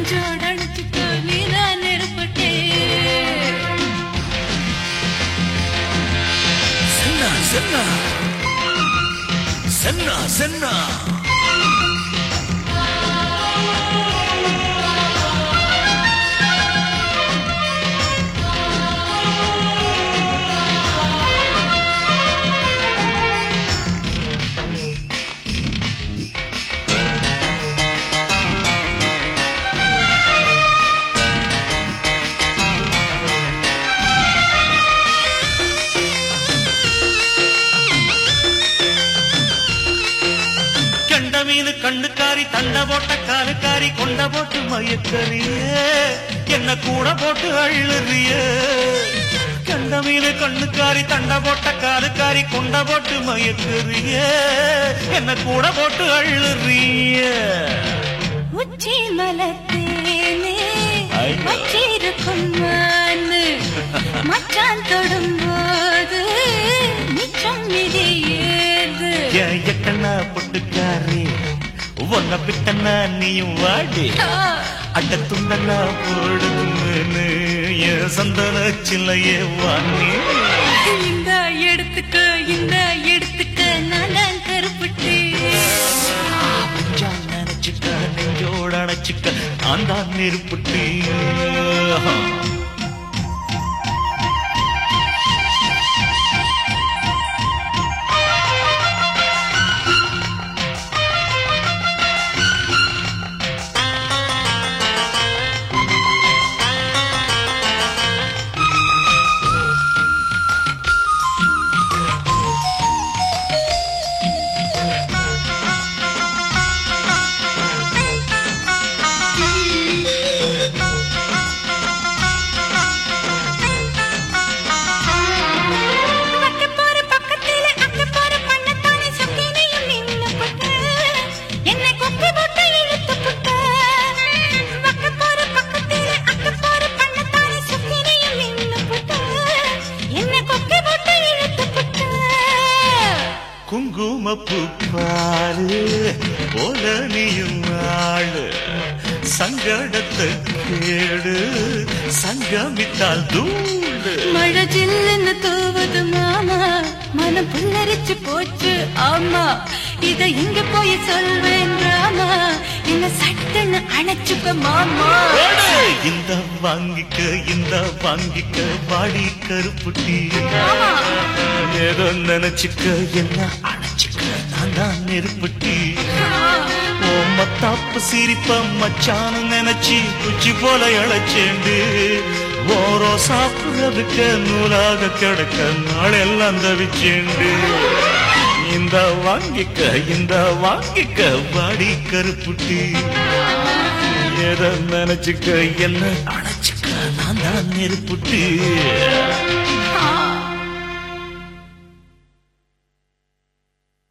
நெஞ்சோட அணைச்சுக்கோ நீதான் நெருப்பட்டே சென்னா சென்னா சென்னா சென்னா கண்ட மீனு கண்ணுக்காரி தண்ட போட்ட காலுக்காரி கொண்ட போட்டு மயக்கறியே என்ன கூட போட்டு அழுறிய கண்ட மீனு கண்ணுக்காரி தண்ட போட்ட காலுக்காரி கொண்ட போட்டு மயக்கறிய என்ன கூட போட்டு அழுறிய உச்சி மலத்தேனே ஐயோ. வச்சிருக்கும் மானு மச்சான் தொடும்போது மிச்சம் இது ஏது ஏன் எட்டனா பொட்டுக்காரி உன்ன பிட்டனா நீயும் வாடி ஆ, அட்ட துண்டனா போடுதுன்னு என் சந்தன சில்லையே வாங்கி இந்த எடுத்துக்க இந்த எடுத்துக்க நான் தான் கருப்பட்டு நெஞ்சால் நினைச்சுக்க நெஞ்சோட அணைச்சுக்க நான் தான் நெருப்புட்டி வக்க போற பக்கத்திலே அக்க போற பண்ணத்தானே சொக்கினையும் நின்னு புட்ட என்னை கொக்கி போட்டு இழுத்து புட்ட வக்க போற பக்கத்திலே அக்க போற பண்ணத்தானே சொக்கினையும் நின்னு புட்ட என்னை கொக்கி போட்டு இழுத்து புட்ட குங்குமப்பூ பாரு போல நீயும் ஆளு சங்கடத்தை கேடு சங்கமித்தால் தூண்டு மழை ஜில்லுன்னு தூவுது மாமா மனம் புல்லரிச்சு போச்சு ஆமா இத இங்க போய் சொல்வேன் ராமா என்ன சட்டுன்னு அணைச்சுக்க மாமா இந்த வாங்கிக்க இந்த வாங்கிக்க வாடி கருப்புட்டி ஆமா ஏதோ நினைச்சுக்க என்ன அணைச்சுக்க நான் தான் நெருப்புட்டி ஓ மத்தாப்பு சிரிப்ப மச்சானு நினைச்சு குச்சி போல இழைச்சேண்டு ஓரோ சாப்பிடுறதுக்கு நூலாக கிடக்க நாளெல்லாம் தவிச்சேண்டு இந்த வாங்கிக்க இந்த வாங்கிக்க வாடி கருப்புட்டி எதை நினைச்சுக்க என்ன அணைச்சுக்க நான் தான் நெருப்புட்டி